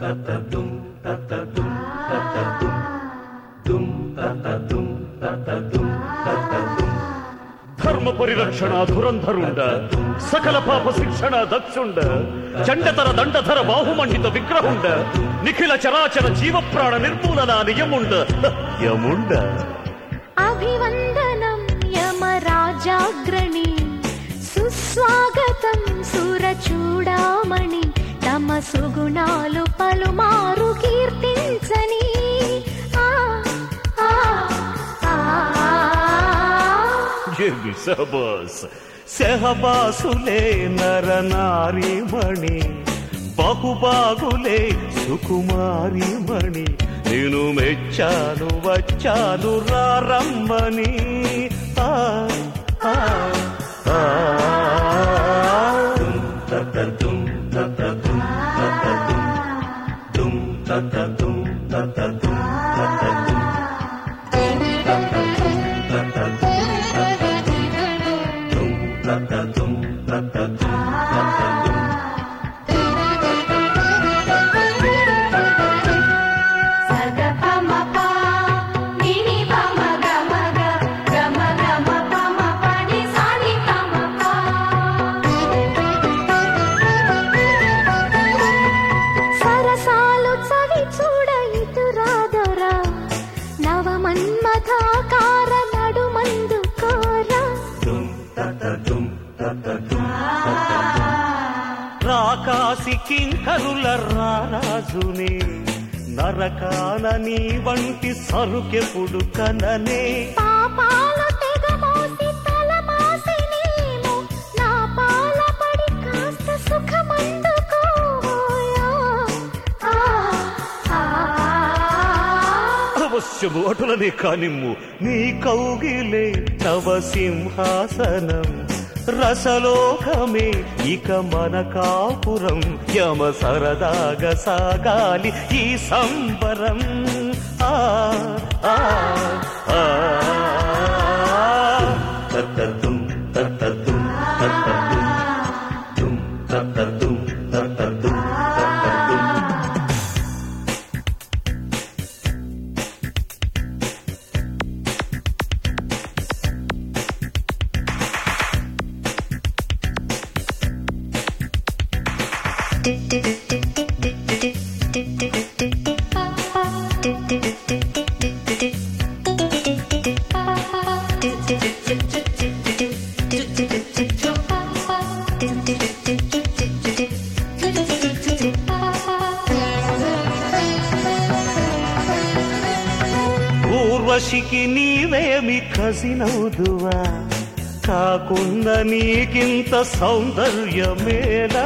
ధర్మ పరిరక్షణ ధురంధరుండ సకల పాప శిక్షణ దక్షుండ చండతర దండధర బాహుమండిత విగ్రహుండ నిఖిల చరాచర జీవప్రాణ నిర్మూలన నియముండ యముండ అభివందనం యమరాజాగ్రణి సుస్వాగతం సురచూడామణి తమ సుగుణాలు పలుమారు కీర్తించని ఆ, ఆ, ఆ, ఆ. ఏమి సహబాస్ సెహబాసులే నర నారీమణి బహుబాగులే సుకుమారిమణి నేను మెచ్చాను వచ్చాను రారమ్మని ఆ, ఆ, ఆ. సగపమప నిని పమగ మగ గమ గమ పమ పని సాని పమప సరసాలు చవి చూడ ఇటురాదరా నవమన్మథాకార నడుమందు కోరా రాకాసి కింకరుల రారాజుని నరకాన నీ వంటి సరుకెప్పుడు కననే పాపాలు తెగమోసి తలమాసినేమో నా పాల పడి కాస్త సుఖమందుకోయా ఆ ఆ అవశ్యము అటులనే కానిమ్ము నీ కౌగిలే తవ సింహాసనం రసలోకమే ఇక మన కాపురం యమ సరదాగా సాగాలి ఈ సంబరం ఆ ఆ ఆ తత్తతుం తత్తతుం తత్తతుం తుం తత్తతుం తత్తతుం తత్తతుం ఊర్వశికి నీవేమి కసినవుదువా కాకున్న నీకింత సౌందర్యమేలా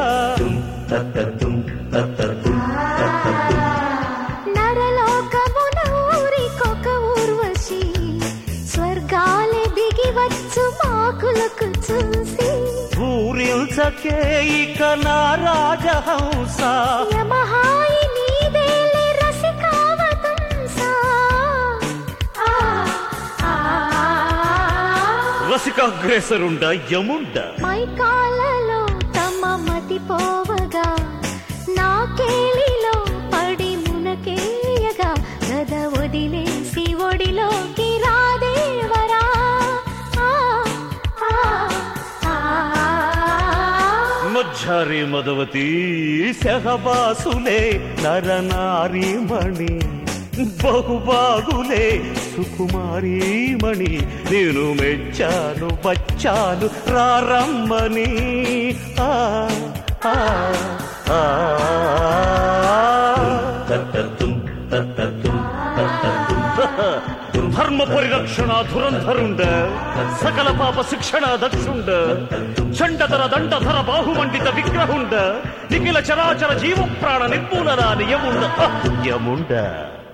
నరలోకమున ఊరికొక ఊర్వశి స్వర్గాలే దిగి వచ్చు మాకులకు చూసి ఊరిల్చకే ఇక నా రాజహంస యమహాయి నీదేలే రసికావతంసా ఆ ఆ రసికాగ్రేసరుండ యముండ మైకాలలో తమ మతి పోవగా నా కేళిలో పడి మునకేయగా గద వదిలేసి ఒడిలోకి రాదేవరా ఆ, ఆ, ఆ. మధ్యారి మదవతి సహబాసులే నరనారీమణి బహుబాగులే సుకుమారీమణి నేను మెచ్చాను వచ్చాను రారమ్మని ఆ ఆ ఆ ధర్మ పరిరక్షణ ధురంధరుండ సకల పాప శిక్షణ దక్షుండ చండధర దండధర బాహుమండిత విగ్రహుండ నిఖిల చరాచర జీవ ప్రాణ నిర్మూలన నియముండ యముండ